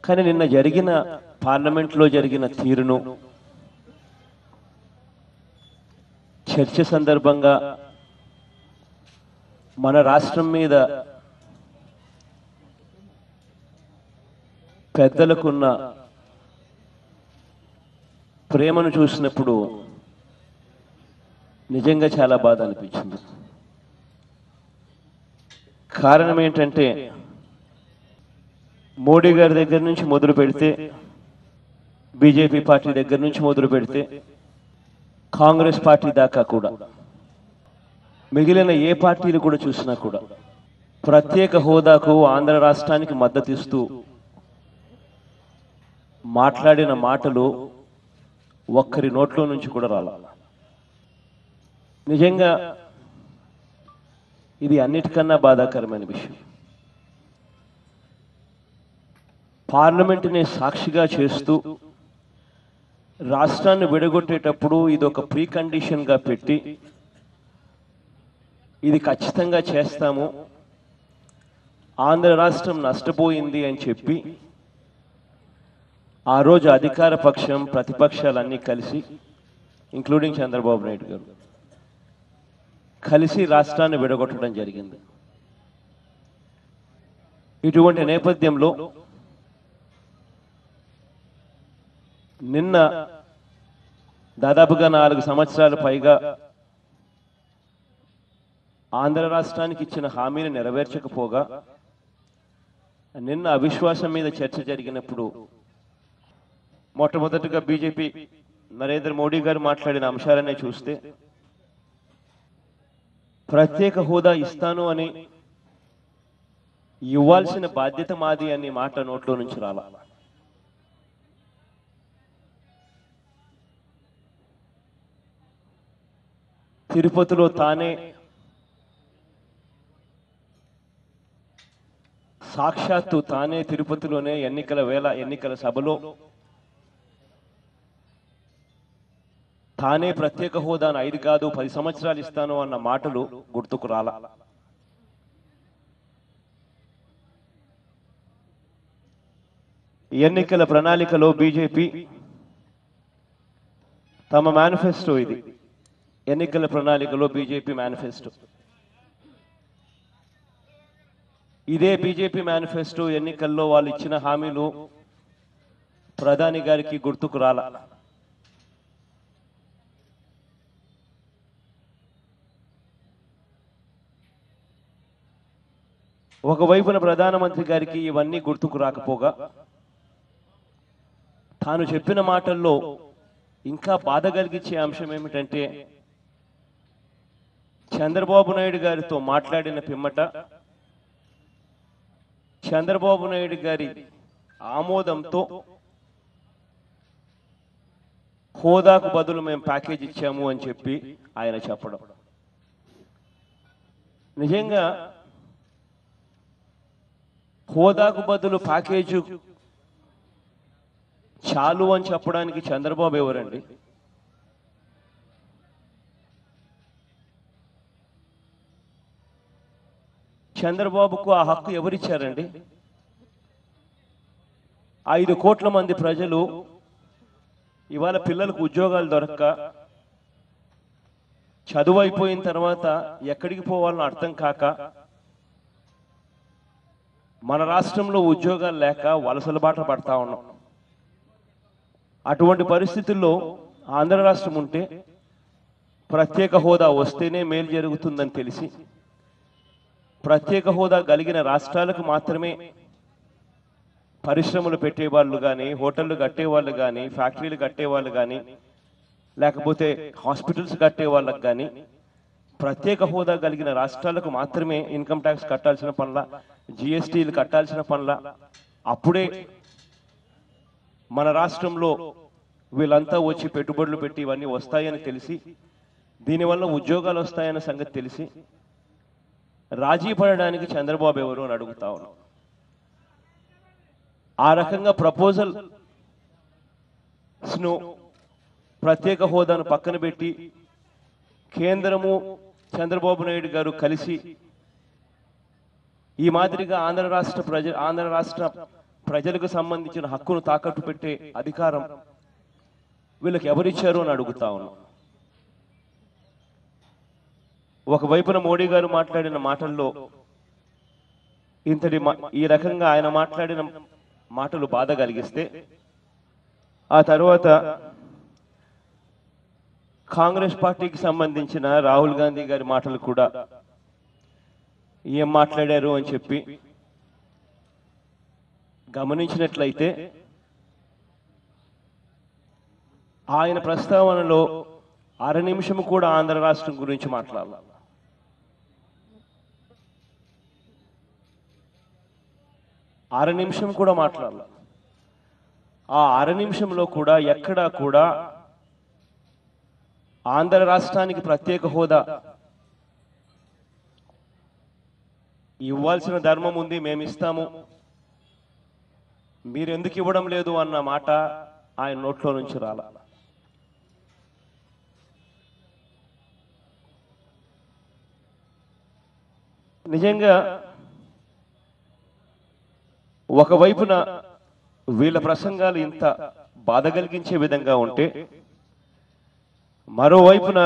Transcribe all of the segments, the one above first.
కానీ నిన్న జరిగిన పార్లమెంట్లో జరిగిన తీరును చర్చ సందర్భంగా మన రాష్ట్రం మీద పెద్దలకున్న ప్రేమను చూసినప్పుడు నిజంగా చాలా బాధ అనిపించింది కారణం ఏంటంటే మోడీ గారి దగ్గర నుంచి మొదలు పెడితే బీజేపీ పార్టీ దగ్గర నుంచి మొదలు పెడితే కాంగ్రెస్ పార్టీ దాకా కూడా మిగిలిన ఏ పార్టీలు కూడా చూసినా కూడా ప్రత్యేక హోదాకు ఆంధ్ర రాష్ట్రానికి మద్దతు ఇస్తూ మాట్లాడిన మాటలు ఒక్కరి నోట్లో నుంచి కూడా రాల నిజంగా ఇది అన్నిటికన్నా బాధాకరమైన విషయం పార్లమెంటుని సాక్షిగా చేస్తూ రాష్ట్రాన్ని విడగొట్టేటప్పుడు ఇది ఒక ప్రీ కండిషన్గా పెట్టి ఇది ఖచ్చితంగా చేస్తాము ఆంధ్ర రాష్ట్రం నష్టపోయింది అని చెప్పి ఆ రోజు అధికార పక్షం ప్రతిపక్షాలన్నీ కలిసి ఇంక్లూడింగ్ చంద్రబాబు నాయుడు గారు కలిసి రాష్ట్రాన్ని విడగొట్టడం జరిగింది ఇటువంటి నేపథ్యంలో నిన్న దాదాపుగా నాలుగు సంవత్సరాల పైగా ఆంధ్ర రాష్ట్రానికి ఇచ్చిన హామీని నెరవేర్చకపోగా నిన్న అవిశ్వాసం మీద చర్చ జరిగినప్పుడు మొట్టమొదటిగా బీజేపీ నరేంద్ర మోడీ గారు మాట్లాడిన అంశాలనే చూస్తే ప్రత్యేక హోదా ఇస్తాను అని ఇవ్వాల్సిన బాధ్యత మాది అనే మాట నోట్లో నుంచి రాల తిరుపతిలో తానే సాక్షాత్తు తానే తిరుపతిలోనే ఎన్నికల వేళ ఎన్నికల సభలో తానే ప్రత్యేక హోదాను ఐదు కాదు పది సంవత్సరాలు ఇస్తాను అన్న మాటలు గుర్తుకు రాల ఎన్నికల ప్రణాళికలో బీజేపీ తమ మేనిఫెస్టో ఇది ఎన్నికల ప్రణాళికలో బీజేపీ మేనిఫెస్టో ఇదే బీజేపీ మేనిఫెస్టో ఎన్నికల్లో వాళ్ళు ఇచ్చిన హామీలు ప్రధాని గారికి గుర్తుకు రాల ఒకవైపున ప్రధానమంత్రి గారికి ఇవన్నీ గుర్తుకు రాకపోగా తాను చెప్పిన మాటల్లో ఇంకా బాధ కలిగించే అంశం ఏమిటంటే చంద్రబాబు నాయుడు గారితో మాట్లాడిన పిమ్మట చంద్రబాబు నాయుడు గారి ఆమోదంతో హోదాకు బదులు మేము ప్యాకేజ్ ఇచ్చాము అని చెప్పి ఆయన చెప్పడం నిజంగా హోదాకు బదులు ప్యాకేజు చాలు అని చెప్పడానికి చంద్రబాబు ఎవరండి చంద్రబాబుకు ఆ హక్కు ఎవరిచ్చారండి ఐదు కోట్ల మంది ప్రజలు ఇవాళ పిల్లలకు ఉద్యోగాలు దొరక్క చదువు అయిపోయిన తర్వాత ఎక్కడికి పోవాలో అర్థం కాక మన రాష్ట్రంలో ఉద్యోగాలు లేక వలసల బాట పడతా ఉన్నాం అటువంటి పరిస్థితుల్లో ఆంధ్ర రాష్ట్రం ఉంటే ప్రత్యేక హోదా వస్తేనే మేలు జరుగుతుందని తెలిసి ప్రత్యేక హోదా కలిగిన రాష్ట్రాలకు మాత్రమే పరిశ్రమలు పెట్టేవాళ్ళు కానీ హోటళ్ళు కట్టేవాళ్ళు కానీ ఫ్యాక్టరీలు కట్టేవాళ్ళు కానీ లేకపోతే హాస్పిటల్స్ కట్టే వాళ్ళకి కానీ ప్రత్యేక హోదా కలిగిన రాష్ట్రాలకు మాత్రమే ఇన్కమ్ ట్యాక్స్ కట్టాల్సిన పనుల జిఎస్టీలు కట్టాల్సిన పనుల అప్పుడే మన రాష్ట్రంలో వీళ్ళంతా వచ్చి పెట్టుబడులు పెట్టి ఇవన్నీ వస్తాయని తెలిసి దీనివల్ల ఉద్యోగాలు వస్తాయన్న సంగతి తెలిసి రాజీ పడడానికి చంద్రబాబు ఎవరు అని అడుగుతా ఉన్నాం ఆ రకంగా ప్రపోజల్ స్ను ప్రత్యేక హోదాను పక్కన పెట్టి కేంద్రము చంద్రబాబు నాయుడు గారు కలిసి ఈ మాదిరిగా ఆంధ్ర రాష్ట్ర ప్రజ ఆంధ్ర రాష్ట్ర ప్రజలకు సంబంధించిన హక్కును తాకట్టు పెట్టే అధికారం వీళ్ళకి ఎవరిచ్చారు అని అడుగుతా ఉన్నాం ఒకవైపున మోడీ గారు మాట్లాడిన మాటల్లో ఇంతటి మా- ఈ రకంగా ఆయన మాట్లాడిన మాటలు బాధ కలిగిస్తే ఆ తర్వాత కాంగ్రెస్ పార్టీకి సంబంధించిన రాహుల్ గాంధీ గారి మాటలు కూడా ఏం మాట్లాడారు అని చెప్పి గమనించినట్లయితే ఆయన ప్రస్తావనలో అర నిమిషం కూడా ఆంధ్ర రాష్ట్రం గురించి మాట్లాడాలి అర నిమిషం కూడా మాట్లాడాలి ఆ అర నిమిషంలో కూడా ఎక్కడా కూడా ఆంధ్ర రాష్ట్రానికి ప్రత్యేక హోదా ఇవ్వాల్సిన ధర్మం ఉంది మేము ఇస్తాము మీరు ఎందుకు ఇవ్వడం లేదు అన్న మాట ఆయన నోట్లో నుంచి రాల నిజంగా ఒకవైపున వీళ్ళ ప్రసంగాలు ఇంత బాధ కలిగించే విధంగా ఉంటే మరోవైపున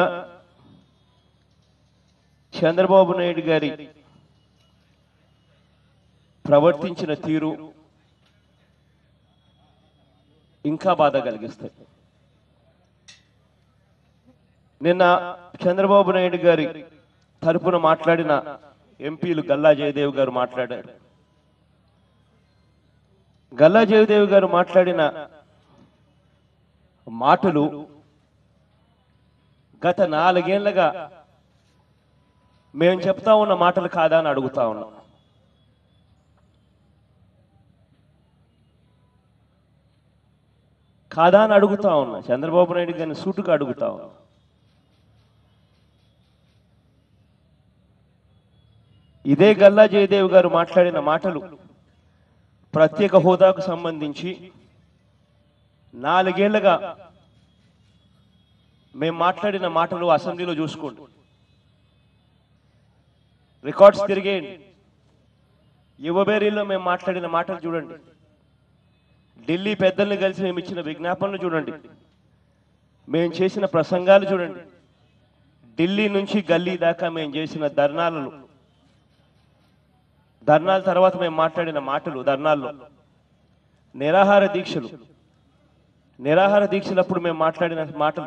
చంద్రబాబు నాయుడు గారి ప్రవర్తించిన తీరు ఇంకా బాధ కలిగిస్తాయి నిన్న చంద్రబాబు నాయుడు గారి తరపున మాట్లాడిన ఎంపీలు గల్లా జయదేవ్ గారు మాట్లాడారు గల్లా జయదేవ్ గారు మాట్లాడిన మాటలు గత నాలుగేళ్లుగా మేము చెప్తా ఉన్న మాటలు కాదా అని అడుగుతా ఉన్నాం కాదా అని అడుగుతా ఉన్నా చంద్రబాబు నాయుడు గారిని సూటుగా అడుగుతా ఉన్నా ఇదే గల్లా జయదేవ్ గారు మాట్లాడిన మాటలు ప్రత్యేక హోదాకు సంబంధించి నాలుగేళ్లుగా మేము మాట్లాడిన మాటలు అసెంబ్లీలో చూసుకోండి రికార్డ్స్ తిరిగేయండి యువబేరీలో మేము మాట్లాడిన మాటలు చూడండి ఢిల్లీ పెద్దల్ని కలిసి మేము ఇచ్చిన విజ్ఞాపనలు చూడండి మేము చేసిన ప్రసంగాలు చూడండి ఢిల్లీ నుంచి గల్లీ దాకా మేము చేసిన ధర్నాలను ధర్నాల తర్వాత మేము మాట్లాడిన మాటలు ధర్నాల్లో నిరాహార దీక్షలు నిరాహార దీక్షలప్పుడు మేము మాట్లాడిన మాటలు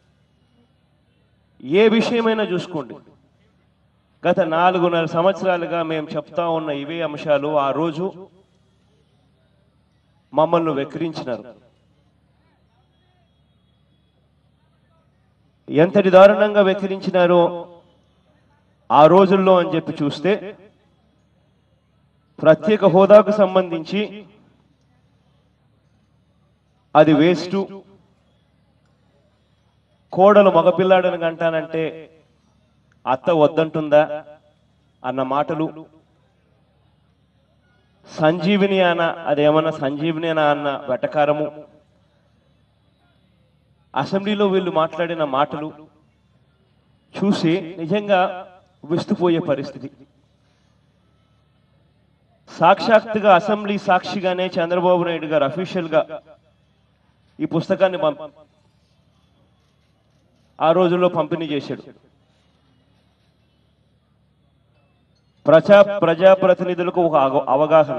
ఏ విషయమైనా చూసుకోండి గత నాలుగున్నర సంవత్సరాలుగా మేము చెప్తా ఉన్న ఇవే అంశాలు ఆ రోజు మమ్మల్ని వెక్కిరించినారు ఎంతటి దారుణంగా వెక్కిరించినారో ఆ రోజుల్లో అని చెప్పి చూస్తే ప్రత్యేక హోదాకు సంబంధించి అది వేస్ట్ కోడలు మగపిల్లాడని కంటానంటే అత్త వద్దంటుందా అన్న మాటలు సంజీవిని అన్న అదేమన్నా సంజీవిని అన్న అన్న వెటకారము అసెంబ్లీలో వీళ్ళు మాట్లాడిన మాటలు చూసి నిజంగా విస్తుపోయే పరిస్థితి సాక్షాత్తుగా అసెంబ్లీ సాక్షిగానే చంద్రబాబు నాయుడు గారు అఫీషియల్ గా ఈ పుస్తకాన్ని పంప ఆ రోజుల్లో పంపిణీ చేశాడు ప్రజా ప్రజాప్రతినిధులకు ఒక అవ- అవగాహన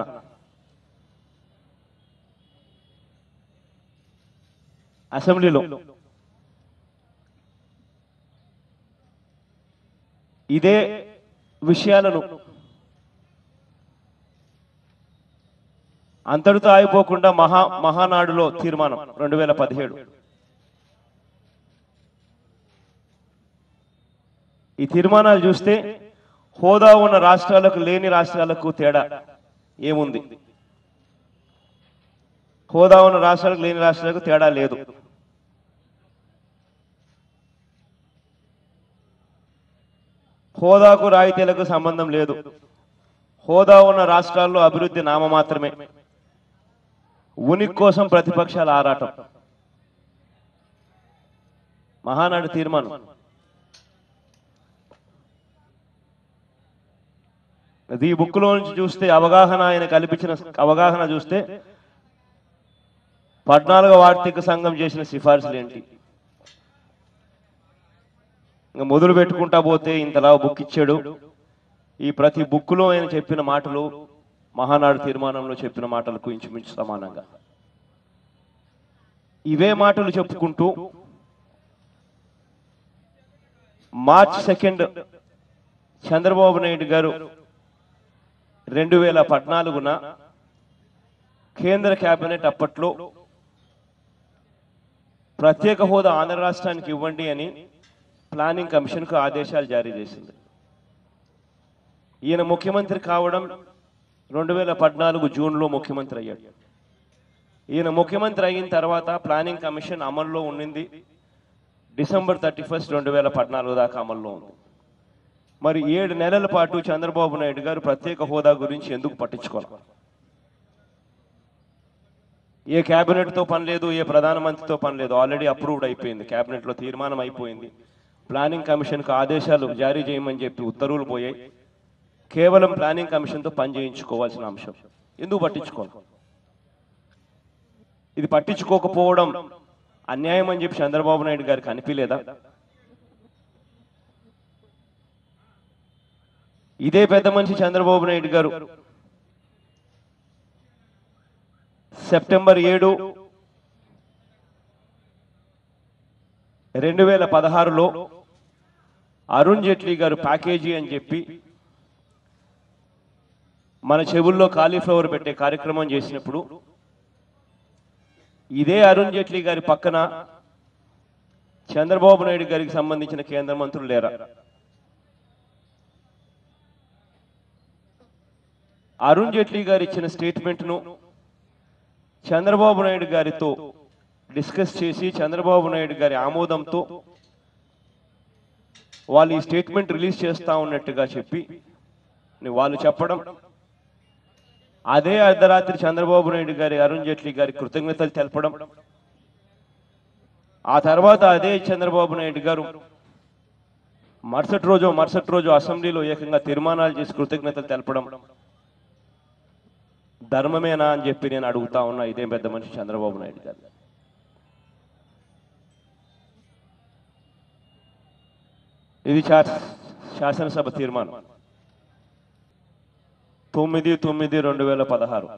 అసెంబ్లీలో ఇదే విషయాలను అంతటితో ఆగిపోకుండా మహా మహానాడులో తీర్మానం రెండు వేల పదిహేడు ఈ తీర్మానాలు చూస్తే హోదా ఉన్న రాష్ట్రాలకు లేని రాష్ట్రాలకు తేడా ఏముంది హోదా ఉన్న రాష్ట్రాలకు లేని రాష్ట్రాలకు తేడా లేదు హోదాకు రాయితీలకు సంబంధం లేదు హోదా ఉన్న రాష్ట్రాల్లో అభివృద్ధి నామ మాత్రమే ఉనికి కోసం ప్రతిపక్షాల ఆరాటం మహానాడు తీర్మానం ఈ బుక్లో నుంచి చూస్తే అవగాహన ఆయన కల్పించిన అవగాహన చూస్తే పద్నాలుగవ ఆర్థిక సంఘం చేసిన సిఫార్సులు ఏంటి ఇంకా మొదలు పెట్టుకుంటా పోతే ఇంతలా బుక్ ఇచ్చాడు ఈ ప్రతి బుక్లో ఆయన చెప్పిన మాటలు మహానాడు తీర్మానంలో చెప్పిన మాటలకు ఇంచుమించు సమానంగా ఇవే మాటలు చెప్పుకుంటూ మార్చ్ సెకండ్ చంద్రబాబు నాయుడు గారు రెండు వేల పద్నాలుగున కేంద్ర కేబినెట్ అప్పట్లో ప్రత్యేక హోదా ఆంధ్ర రాష్ట్రానికి ఇవ్వండి అని ప్లానింగ్ కమిషన్కు ఆదేశాలు జారీ చేసింది ఈయన ముఖ్యమంత్రి కావడం రెండు వేల పద్నాలుగు జూన్లో ముఖ్యమంత్రి అయ్యాడు ఈయన ముఖ్యమంత్రి అయిన తర్వాత ప్లానింగ్ కమిషన్ అమల్లో ఉండింది డిసెంబర్ థర్టీ ఫస్ట్ రెండు వేల పద్నాలుగు దాకా అమల్లో ఉంది మరి ఏడు నెలల పాటు చంద్రబాబు నాయుడు గారు ప్రత్యేక హోదా గురించి ఎందుకు పట్టించుకోవాలి ఏ క్యాబినెట్తో పని లేదు ఏ ప్రధానమంత్రితో పని లేదు ఆల్రెడీ అప్రూవ్డ్ అయిపోయింది క్యాబినెట్లో తీర్మానం అయిపోయింది ప్లానింగ్ కమిషన్కు ఆదేశాలు జారీ చేయమని చెప్పి ఉత్తర్వులు పోయాయి కేవలం ప్లానింగ్ కమిషన్తో పని చేయించుకోవాల్సిన అంశం ఎందుకు పట్టించుకోవాలి ఇది పట్టించుకోకపోవడం అన్యాయం అని చెప్పి చంద్రబాబు నాయుడు గారికి అనిపించలేదా ఇదే పెద్ద మనిషి చంద్రబాబు నాయుడు గారు సెప్టెంబర్ ఏడు రెండు వేల పదహారులో అరుణ్ జైట్లీ గారు ప్యాకేజీ అని చెప్పి మన చెవుల్లో కాలీఫ్లవర్ పెట్టే కార్యక్రమం చేసినప్పుడు ఇదే అరుణ్ జైట్లీ గారి పక్కన చంద్రబాబు నాయుడు గారికి సంబంధించిన కేంద్ర మంత్రులు లేరా అరుణ్ జైట్లీ గారు ఇచ్చిన స్టేట్మెంట్ను చంద్రబాబు నాయుడు గారితో డిస్కస్ చేసి చంద్రబాబు నాయుడు గారి ఆమోదంతో వాళ్ళు ఈ స్టేట్మెంట్ రిలీజ్ చేస్తా ఉన్నట్టుగా చెప్పి వాళ్ళు చెప్పడం అదే అర్ధరాత్రి చంద్రబాబు నాయుడు గారి అరుణ్ జైట్లీ గారి కృతజ్ఞతలు తెలపడం ఆ తర్వాత అదే చంద్రబాబు నాయుడు గారు మరుసటి రోజు మరుసటి రోజు అసెంబ్లీలో ఏకంగా తీర్మానాలు చేసి కృతజ్ఞతలు తెలపడం ధర్మమేనా అని చెప్పి నేను అడుగుతా ఉన్నా ఇదే పెద్ద మనిషి చంద్రబాబు నాయుడు గారు ఇది శా- శాసనసభ తీర్మానం తొమ్మిది తొమ్మిది రెండు వేల పదహారు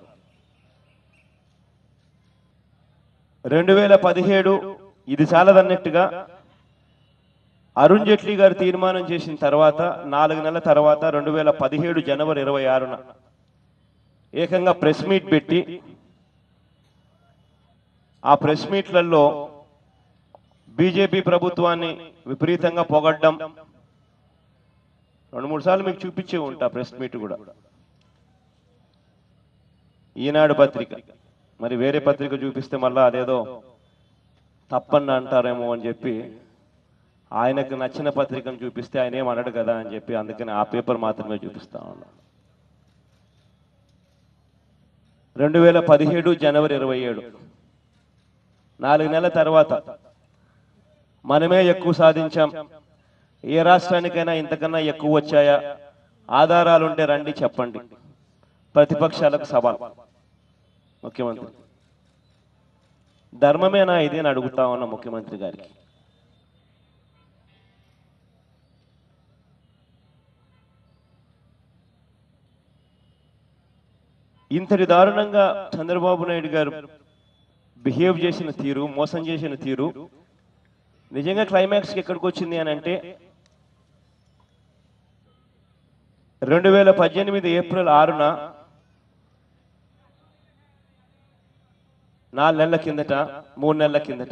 రెండు వేల పదిహేడు ఇది చాలదన్నట్టుగా అరుణ్ జైట్లీ గారు తీర్మానం చేసిన తర్వాత నాలుగు నెలల తర్వాత రెండు వేల పదిహేడు జనవరి ఇరవై ఆరున ఏకంగా ప్రెస్ మీట్ పెట్టి ఆ ప్రెస్ మీట్లలో బీజేపీ ప్రభుత్వాన్ని విపరీతంగా పొగడ్డం రెండు మూడు సార్లు మీకు చూపించే ఉంటా ప్రెస్ మీట్ కూడా ఈనాడు పత్రిక మరి వేరే పత్రిక చూపిస్తే మళ్ళా అదేదో తప్పని అంటారేమో అని చెప్పి ఆయనకు నచ్చిన పత్రికను చూపిస్తే ఆయన ఏం అనడు కదా అని చెప్పి అందుకని ఆ పేపర్ మాత్రమే చూపిస్తా ఉన్నాను రెండు వేల పదిహేడు జనవరి ఇరవై ఏడు నాలుగు నెలల తర్వాత మనమే ఎక్కువ సాధించాం ఏ రాష్ట్రానికైనా ఇంతకన్నా ఎక్కువ వచ్చాయా ఆధారాలుంటే రండి చెప్పండి ప్రతిపక్షాలకు సవాల్ ముఖ్యమంత్రి ధర్మమేనా ఇది అని అడుగుతా ఉన్న ముఖ్యమంత్రి గారికి ఇంతటి దారుణంగా చంద్రబాబు నాయుడు గారు బిహేవ్ చేసిన తీరు మోసం చేసిన తీరు నిజంగా క్లైమాక్స్కి ఎక్కడికి వచ్చింది అని అంటే రెండు వేల పద్దెనిమిది ఏప్రిల్ ఆరున నాలుగు నెలల కిందట మూడు నెలల కిందట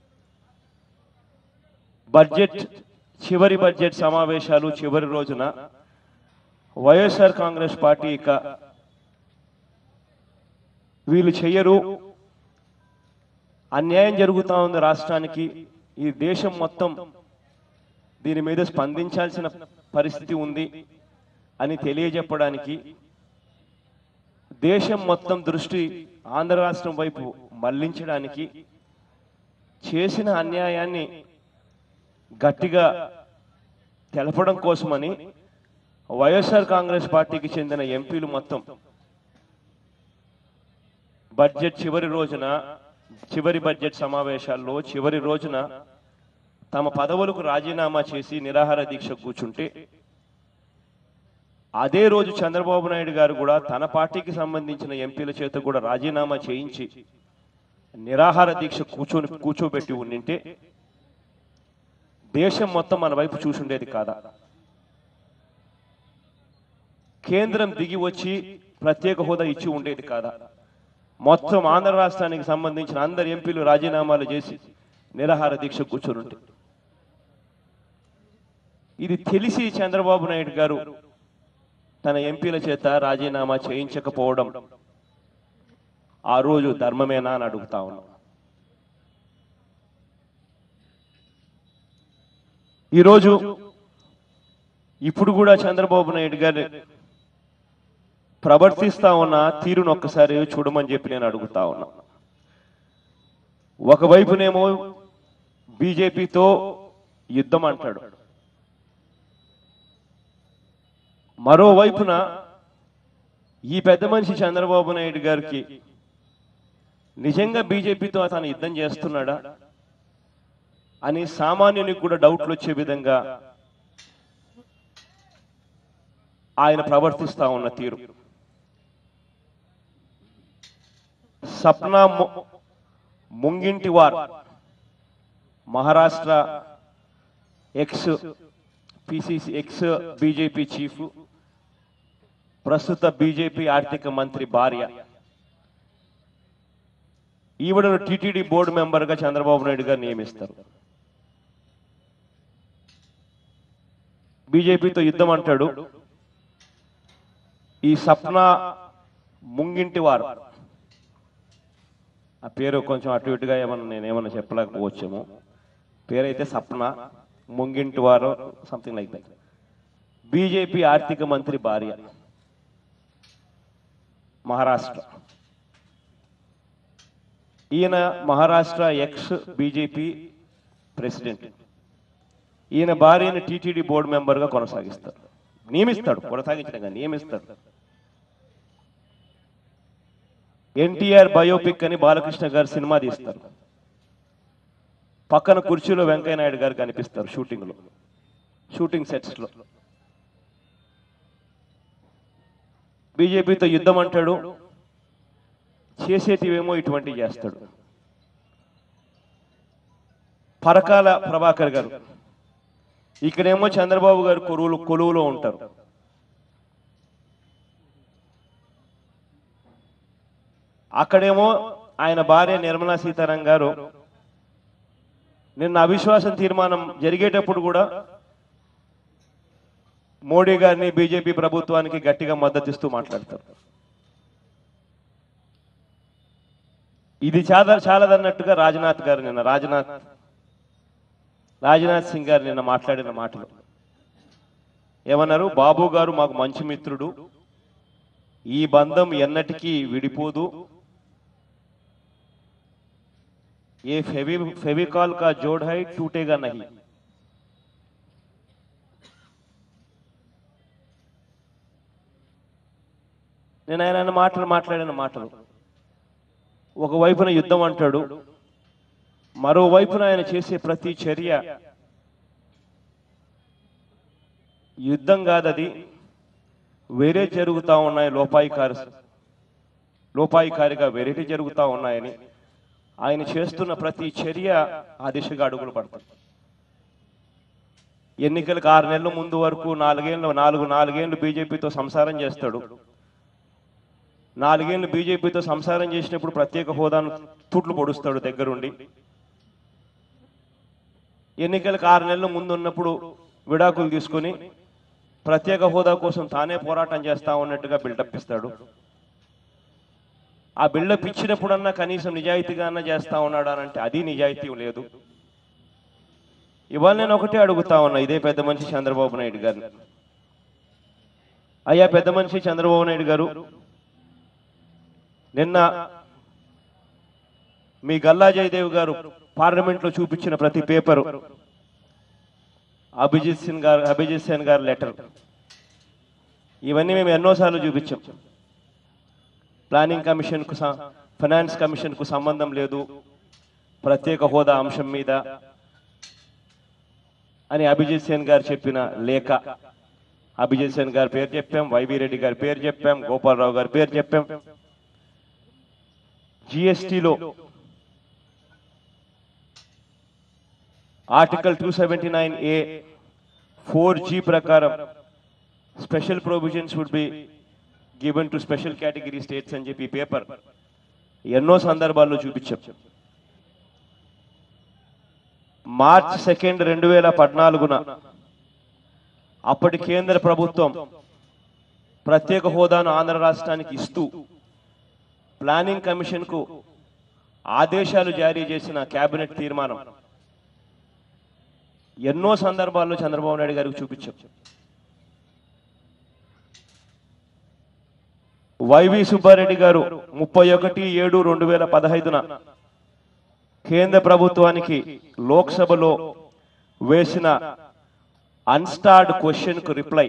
బడ్జెట్ చివరి బడ్జెట్ సమావేశాలు చివరి రోజున వైఎస్ఆర్ కాంగ్రెస్ పార్టీ ఇక వీళ్ళు చెయ్యరు అన్యాయం జరుగుతా ఉంది రాష్ట్రానికి ఈ దేశం మొత్తం దీని మీద స్పందించాల్సిన పరిస్థితి ఉంది అని తెలియజెప్పడానికి దేశం మొత్తం దృష్టి ఆంధ్ర రాష్ట్రం వైపు మళ్లించడానికి చేసిన అన్యాయాన్ని గట్టిగా తెలపడం కోసమని వైఎస్ఆర్ కాంగ్రెస్ పార్టీకి చెందిన ఎంపీలు మొత్తం బడ్జెట్ చివరి రోజున చివరి బడ్జెట్ సమావేశాల్లో చివరి రోజున తమ పదవులకు రాజీనామా చేసి నిరాహార దీక్ష కూర్చుంటే అదే రోజు చంద్రబాబు నాయుడు గారు కూడా తన పార్టీకి సంబంధించిన ఎంపీల చేత కూడా రాజీనామా చేయించి నిరాహార దీక్ష కూర్చొని కూర్చోబెట్టి ఉండింటే దేశం మొత్తం మన వైపు చూసుండేది కాదా కేంద్రం దిగి వచ్చి ప్రత్యేక హోదా ఇచ్చి ఉండేది కాదా మొత్తం ఆంధ్ర రాష్ట్రానికి సంబంధించిన అందరు ఎంపీలు రాజీనామాలు చేసి నిరాహార దీక్ష కూర్చొని ఇది తెలిసి చంద్రబాబు నాయుడు గారు తన ఎంపీల చేత రాజీనామా చేయించకపోవడం ఆ రోజు ధర్మమేనా అని అడుగుతా ఉన్నాం ఈరోజు ఇప్పుడు కూడా చంద్రబాబు నాయుడు గారు ప్రవర్తిస్తా ఉన్న తీరును ఒక్కసారి చూడమని చెప్పి నేను అడుగుతా ఉన్నా ఒకవైపునేమో బీజేపీతో యుద్ధం అంటాడు మరోవైపున ఈ పెద్ద మనిషి చంద్రబాబు నాయుడు గారికి నిజంగా బీజేపీతో అతను యుద్ధం చేస్తున్నాడా అని సామాన్యునికి కూడా డౌట్లు వచ్చే విధంగా ఆయన ప్రవర్తిస్తా ఉన్న తీరు సప్నా ము- Mungantiwar Maharashtra ex PCC ex BJP chief ప్రస్తుత బీజేపీ ఆర్థిక మంత్రి భార్య ఈవిడను టీటీడీ బోర్డు మెంబర్గా చంద్రబాబు నాయుడు గారు నియమిస్తారు బీజేపీతో యుద్ధం అంటాడు ఈ సప్న ముంగింటి వారు ఆ పేరు కొంచెం అటు ఇటుగా ఏమన్నా నేను ఏమన్నా చెప్పలేకపోవచ్చేమో పేరైతే సప్న ముంగింటి వారు సంథింగ్ లైక్ దట్ బీజేపీ ఆర్థిక మంత్రి భార్య మహారాష్ట్ర ఈయన మహారాష్ట్ర ఎక్స్ బీజేపీ ప్రెసిడెంట్ ఈయన భార్యని టీటీడీ బోర్డు మెంబర్గా కొనసాగిస్తారు నియమిస్తాడు కొనసాగించడం కాదు, నియమిస్తాడు ఎన్టీఆర్ బయోపిక్ అని బాలకృష్ణ గారు సినిమా తీస్తారు పక్కన కుర్చీలో వెంకయ్య నాయుడు గారు కనిపిస్తారు షూటింగ్ లో షూటింగ్ సెట్స్ లో బీజేపీతో యుద్ధం అంటాడు చేసేటివేమో ఇటువంటివి చేస్తాడు పరకాల ప్రభాకర్ గారు ఇక్కడేమో చంద్రబాబు గారు కొలువులు కొలువులో ఉంటారు అక్కడేమో ఆయన భార్య నిర్మలా సీతారాం గారు నిన్న అవిశ్వాసం తీర్మానం జరిగేటప్పుడు కూడా మోడీ గారిని బీజేపీ ప్రభుత్వానికి గట్టిగా మద్దతిస్తూ మాట్లాడతారు ఇది చాలా చాలదన్నట్టుగా రాజ్నాథ్ గారు నిన్న రాజ్నాథ్ రాజ్నాథ్ సింగ్ గారు నిన్న మాట్లాడిన మాటలు ఏమన్నారు బాబు గారు మాకు మంచి మిత్రుడు ఈ బంధం ఎన్నటికీ విడిపోదు ఏ ఫెవి ఫెవికాల్ కా జోడ్ హై టూటేగా నహి నేను ఆయన మాటలు మాట్లాడిన మాటలు ఒకవైపున యుద్ధం అంటాడు మరోవైపున ఆయన చేసే ప్రతి చర్య యుద్ధం కాదది వేరే జరుగుతా ఉన్నాయి లోపాయికారి లోపాయికారిగా వేరేటి జరుగుతా ఉన్నాయని ఆయన చేస్తున్న ప్రతి చర్య ఆ దిశగా అడుగులు పడతాయి ఎన్నికలకు ఆరు నెలల ముందు వరకు నాలుగేళ్ళు నాలుగు నాలుగేళ్లు బీజేపీతో సంసారం చేస్తాడు నాలుగేళ్లు బీజేపీతో సంసారం చేసినప్పుడు ప్రత్యేక హోదాను తూట్లు పొడుస్తాడు దగ్గరుండి ఎన్నికలకు ఆరు నెలల ముందు ఉన్నప్పుడు విడాకులు తీసుకొని ప్రత్యేక హోదా కోసం తానే పోరాటం చేస్తా ఉన్నట్టుగా బిల్డప్ ఇస్తాడు ఆ బిల్డప్ ఇచ్చినప్పుడన్నా కనీసం నిజాయితీగా అన్నా చేస్తా ఉన్నాడు అని అంటే అది నిజాయితీ లేదు ఇవాళ నేను ఒకటే అడుగుతా ఉన్నా ఇదే పెద్ద మనిషి చంద్రబాబు నాయుడు గారిని అయ్యా పెద్ద మనిషి చంద్రబాబు నాయుడు గారు నిన్న మీ గల్లా జయదేవ్ గారు పార్లమెంట్లో చూపించిన ప్రతి పేపరు అభిజిత్ సింగ్ గారు అభిజిత్ సేన్ గారి లెటర్ ఇవన్నీ మేము ఎన్నోసార్లు చూపించాం ప్లానింగ్ కమిషన్కు స- ఫైనాన్స్ కమిషన్కు సంబంధం లేదు ప్రత్యేక హోదా అంశం మీద అని అభిజిత్ సేన్ గారు చెప్పిన లేఖ అభిజిత్ సేన్ గారి పేరు చెప్పాం వైవి రెడ్డి గారి పేరు చెప్పాం గోపాలరావు గారి పేరు చెప్పాం జిఎస్టిలో article two seventy nine A four G ప్రకారం special provisions would be given to special category states అని చెప్పి పేపర్ ఎన్నో సందర్భాల్లో చూపించాం మార్చ్ సెకండ్ రెండు వేల పద్నాలుగున అప్పటి కేంద్ర ప్రభుత్వం ప్రత్యేక హోదాను ఆంధ్ర రాష్ట్రానికి ఇస్తూ ప్లానింగ్ కమిషన్కు ఆదేశాలు జారీ చేసిన కేబినెట్ తీర్మానం ఎన్నో సందర్భాల్లో చంద్రబాబు నాయుడు గారికి చూపించాం వైవి సుబ్బారెడ్డి గారు ముప్పై ఒకటి ఏడు రెండు వేల పదహైదున కేంద్ర ప్రభుత్వానికి లోక్సభలో వేసిన అన్స్టార్డ్ క్వశ్చన్ కు రిప్లై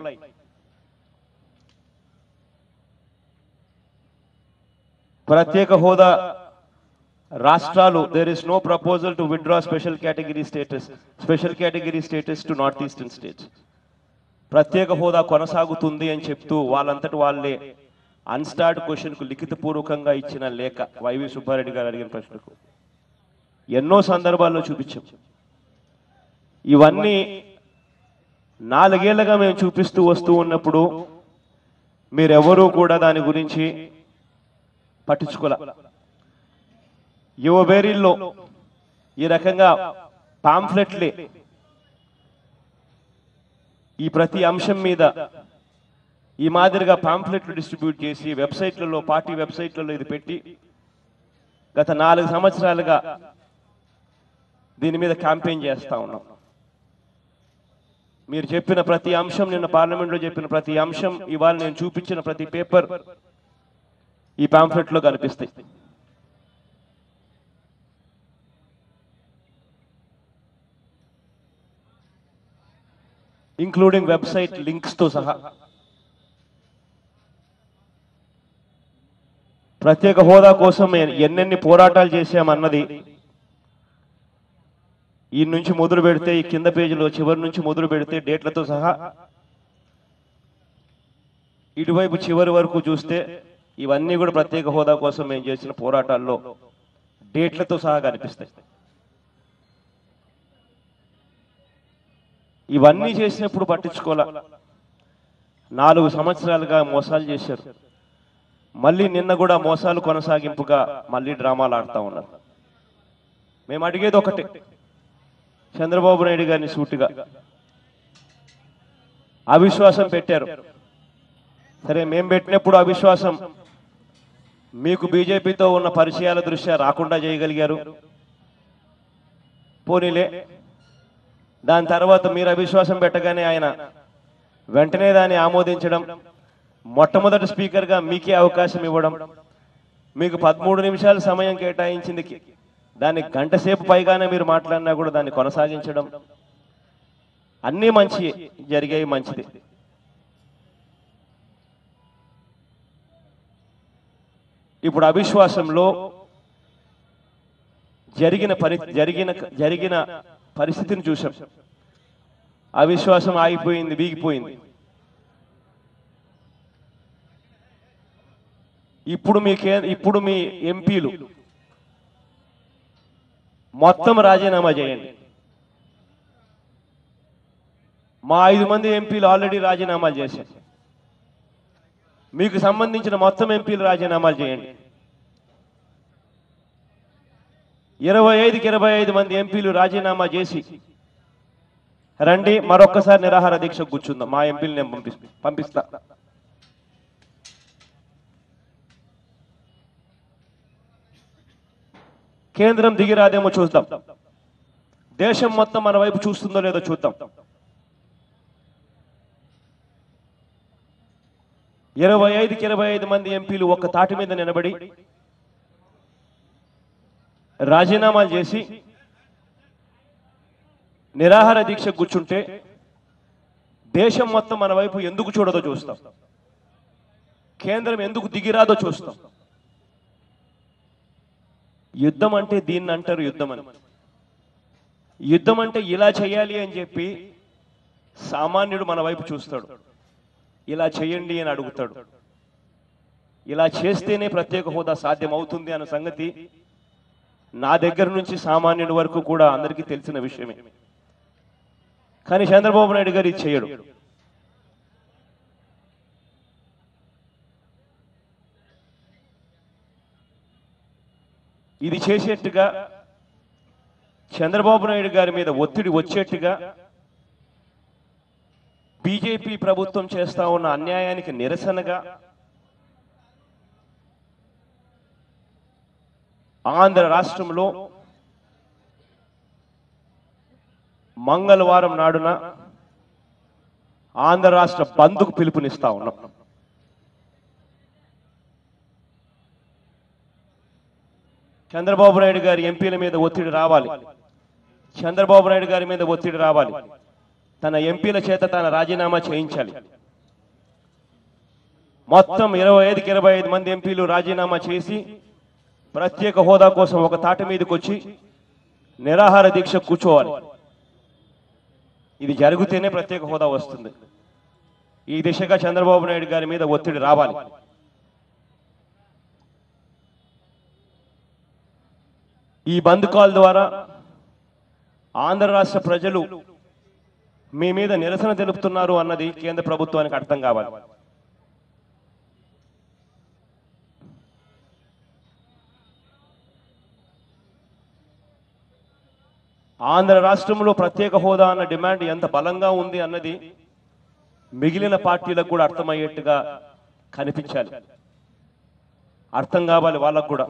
ప్రత్యేక హోదా రాష్ట్రాలు there is no proposal to withdraw special category status special category status to north eastern states ప్రత్యేక హోదా కొనసాగుతుంది అని చెప్తూ వాళ్ళంతటి వాళ్ళే అన్స్టార్డ్ క్వశ్చన్ కు లిఖితపూర్వకంగా ఇచ్చిన లేఖ వైవి సుబ్బారెడ్డి గారు అడిగిన ప్రశ్నకు ఎన్నో సందర్భాల్లో చూపించాం ఇవన్నీ నాలుగేళ్లుగా మేము చూపిస్తూ వస్తూ ఉన్నప్పుడు మీరెవరూ కూడా దాని గురించి పట్టించుకోలే యువబేరీల్లో ఈ రకంగా పాంఫ్లెట్లే ఈ ప్రతి అంశం మీద ఈ మాదిరిగా పాంఫ్లెట్లు డిస్ట్రిబ్యూట్ చేసి వెబ్సైట్లలో పార్టీ వెబ్సైట్లలో ఇది పెట్టి గత నాలుగు సంవత్సరాలుగా దీని మీద క్యాంపెయిన్ చేస్తా ఉన్నాం మీరు చెప్పిన ప్రతి అంశం నిన్న పార్లమెంట్లో చెప్పిన ప్రతి అంశం ఇవాళ నేను చూపించిన ప్రతి పేపర్ ఈ పాంఫ్లెట్లో కనిపిస్తాయి ఇంక్లూడింగ్ వెబ్సైట్ లింక్స్ తో సహా ప్రత్యేక హోదా కోసం ఎ- ఎన్నెన్ని పోరాటాలు చేశామన్నది ఈ నుంచి మొదలు పెడితే ఈ కింద పేజీలో చివరి నుంచి మొదలు పెడితే డేట్లతో సహా ఇటువైపు చివరి వరకు చూస్తే ఇవన్నీ కూడా ప్రత్యేక హోదా కోసం మేము చేసిన పోరాటాల్లో డేట్లతో సహా కనిపిస్తాయి ఇవన్నీ చేసినప్పుడు పట్టించుకోలే నాలుగు సంవత్సరాలుగా మోసాలు చేశారు మళ్ళీ నిన్న కూడా మోసాలు కొనసాగింపుగా మళ్ళీ డ్రామాలు ఆడుతా ఉన్నారు మేము అడిగేది ఒకటే చంద్రబాబు నాయుడు గారిని సూటిగా అవిశ్వాసం పెట్టారు సరే మేము పెట్టినప్పుడు అవిశ్వాసం మీకు బీజేపీతో ఉన్న పరిచయాల దృష్ట్యా రాకుండా చేయగలిగారు పోనీలే దాని తర్వాత మీరు అవిశ్వాసం పెట్టగానే ఆయన వెంటనే దాన్ని ఆమోదించడం మొట్టమొదటి స్పీకర్గా మీకే అవకాశం ఇవ్వడం మీకు పదమూడు నిమిషాల సమయం కేటాయించింది దాన్ని గంట సేపు పైగానే మీరు మాట్లాడినా కూడా దాన్ని కొనసాగించడం అన్నీ మంచి జరిగాయి మంచిది ఇప్పుడు అవిశ్వాసంలో జరిగిన పరి జరిగిన జరిగిన పరిస్థితిని చూసాం అవిశ్వాసం ఆగిపోయింది వీగిపోయింది ఇప్పుడు మీకే ఇప్పుడు మీ ఎంపీలు మొత్తం రాజీనామా చేయండి మా ఐదు మంది ఎంపీలు ఆల్రెడీ రాజీనామాలు చేశారు మీకు సంబంధించిన మొత్తం ఎంపీలు రాజీనామాలు చేయండి ఇరవై ఐదుకి ఇరవై ఐదు మంది ఎంపీలు రాజీనామా చేసి రండి మరొక్కసారి నిరాహార దీక్ష కూర్చుందాం మా ఎంపీలు నేను పంపి పంపిస్తా కేంద్రం దిగిరాదేమో చూద్దాం దేశం మొత్తం మన వైపు చూస్తుందో లేదో చూద్దాం ఇరవై ఐదుకి ఇరవై ఐదు మంది ఎంపీలు ఒక్క తాటి మీద నిలబడి రాజీనామాలు చేసి నిరాహార దీక్ష కూర్చుంటే దేశం మొత్తం మన వైపు ఎందుకు చూడదో చూస్తాం కేంద్రం ఎందుకు దిగిరాదో చూస్తాం యుద్ధం అంటే దీన్ని అంటారు యుద్ధం అని యుద్ధం అంటే ఇలా చేయాలి అని చెప్పి సామాన్యుడు మన వైపు చూస్తాడు ఇలా చేయండి అని అడుగుతాడు ఇలా చేస్తేనే ప్రత్యేక హోదా సాధ్యం అవుతుంది అన్న సంగతి నా దగ్గర నుంచి సామాన్యుడి వరకు కూడా అందరికీ తెలిసిన విషయమే కానీ చంద్రబాబు నాయుడు గారు ఇది చేయడు ఇది చేసేట్టుగా చంద్రబాబు నాయుడు గారి మీద ఒత్తిడి వచ్చేట్టుగా బీజేపీ ప్రభుత్వం చేస్తా ఉన్న అన్యాయానికి నిరసనగా ఆంధ్ర రాష్ట్రంలో మంగళవారం నాడున ఆంధ్ర రాష్ట్ర బంద్కు పిలుపునిస్తా ఉన్నాం చంద్రబాబు నాయుడు గారి ఎంపీల మీద ఒత్తిడి రావాలి చంద్రబాబు నాయుడు గారి మీద ఒత్తిడి రావాలి తన ఎంపీల చేత తన రాజీనామా చేయించాలి మొత్తం ఇరవై ఐదుకి ఇరవై ఐదు మంది ఎంపీలు రాజీనామా చేసి ప్రత్యేక హోదా కోసం ఒక తాటి మీదకి వచ్చి నిరాహార దీక్ష కూర్చోవాలి ఇది జరిగితేనే ప్రత్యేక హోదా వస్తుంది ఈ దిశగా చంద్రబాబు నాయుడు గారి మీద ఒత్తిడి రావాలి ఈ బంద్ కాల్ ద్వారా ఆంధ్ర రాష్ట్ర ప్రజలు మీ మీద నిరసన తెలుపుతున్నారు అన్నది కేంద్ర ప్రభుత్వానికి అర్థం కావాలి ఆంధ్ర రాష్ట్రంలో ప్రత్యేక హోదా అన్న డిమాండ్ ఎంత బలంగా ఉంది అన్నది మిగిలిన పార్టీలకు కూడా అర్థమయ్యేట్టుగా కనిపించాలి అర్థం కావాలి వాళ్ళకు కూడా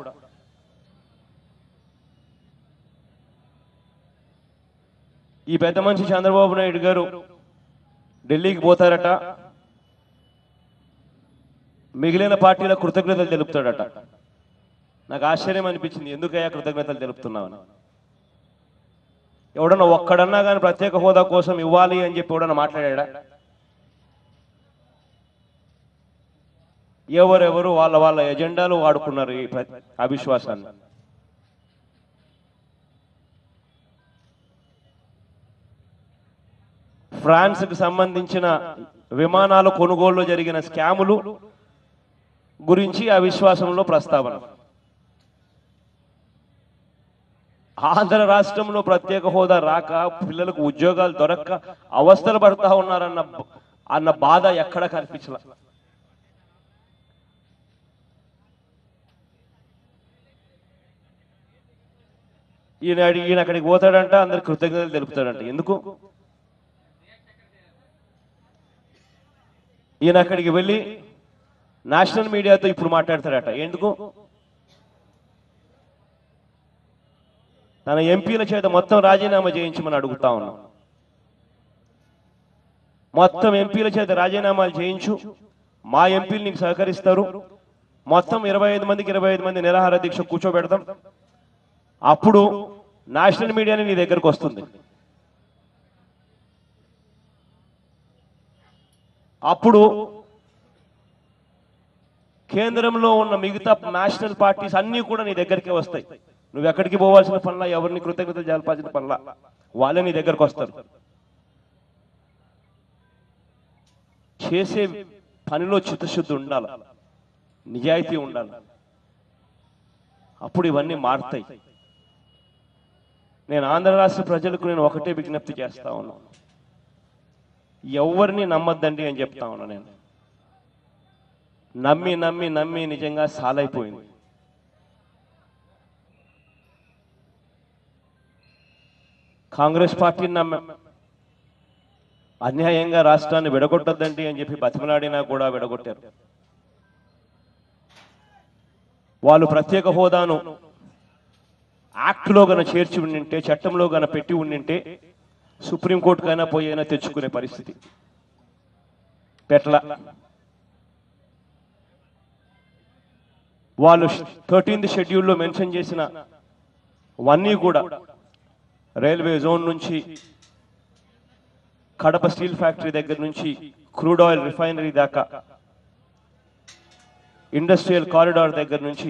ఈ పెద్ద మనిషి చంద్రబాబు నాయుడు గారు ఢిల్లీకి పోతారట మిగిలిన పార్టీల కృతజ్ఞతలు తెలుపుతాడట నాకు ఆశ్చర్యం అనిపించింది ఎందుకయ్యా కృతజ్ఞతలు తెలుపుతున్నావని ఎవడన్నా ఒక్కడన్నా కానీ ప్రత్యేక హోదా కోసం ఇవ్వాలి అని చెప్పి ఎవడన్నా మాట్లాడా ఎవరెవరు వాళ్ళ వాళ్ళ ఎజెండాలు వాడుకున్నారు ఈ ప్ర- అవిశ్వాసాన్ని ఫ్రాన్స్కి సంబంధించిన విమానాల కొనుగోలులో జరిగిన స్కాములు గురించి ఆ విశ్వాసంలో ప్రస్తావన ఆంధ్ర రాష్ట్రంలో ప్రత్యేక హోదా రాక పిల్లలకు ఉద్యోగాలు దొరక్క అవస్థలు పడతా ఉన్నారన్న బ- అన్న బాధ ఎక్కడ కనిపించల ఈయన అడి- ఈయన అక్కడికి పోతాడంట అందరికి కృతజ్ఞతలు తెలుపుతాడంట ఎందుకు ఈయన అక్కడికి వెళ్ళి నేషనల్ మీడియాతో ఇప్పుడు మాట్లాడతాడట ఎందుకు తన ఎంపీల చేత మొత్తం రాజీనామా చేయించమని అడుగుతా ఉన్నాం మొత్తం ఎంపీల చేత రాజీనామాలు చేయించు మా ఎంపీలు నీకు సహకరిస్తారు మొత్తం ఇరవై ఐదు మందికి ఇరవై ఐదు మంది నిరాహార దీక్ష కూర్చోబెడతాం అప్పుడు నేషనల్ మీడియాని నీ దగ్గరకు వస్తుంది అప్పుడు కేంద్రంలో ఉన్న మిగతా నేషనల్ పార్టీస్ అన్నీ కూడా నీ దగ్గరికి వస్తాయి నువ్వు ఎక్కడికి పోవాల్సిన పనుల ఎవరిని కృతజ్ఞతలు జరపాల్సిన పనుల వాళ్ళే నీ దగ్గరకు వస్తారు చేసే పనిలో చిత్తశుద్ధి ఉండాలి నిజాయితీ ఉండాలి అప్పుడు ఇవన్నీ మారుతాయి నేను ఆంధ్ర రాష్ట్ర ప్రజలకు నేను ఒకటే విజ్ఞప్తి చేస్తా ఉన్నాను ఎవరిని నమ్మద్దండి అని చెప్తా ఉన్నా నేను నమ్మి నమ్మి నమ్మి నిజంగా సాలైపోయింది కాంగ్రెస్ పార్టీని నమ్మ అన్యాయంగా రాష్ట్రాన్ని విడగొట్టద్దండి అని చెప్పి బతిమలాడినా కూడా విడగొట్టారు వాళ్ళు ప్రత్యేక హోదాను యాక్ట్లో గన చేర్చి ఉండింటే చట్టంలో గన పెట్టి ఉండింటే సుప్రీంకోర్టుకైనా పోయినా తెచ్చుకునే పరిస్థితి పెట్ల వాళ్ళు థర్టీన్త్ షెడ్యూల్లో మెన్షన్ చేసిన వన్నీ కూడా రైల్వే జోన్ నుంచి కడప స్టీల్ ఫ్యాక్టరీ దగ్గర నుంచి క్రూడ్ ఆయిల్ రిఫైనరీ దాకా ఇండస్ట్రియల్ కారిడార్ దగ్గర నుంచి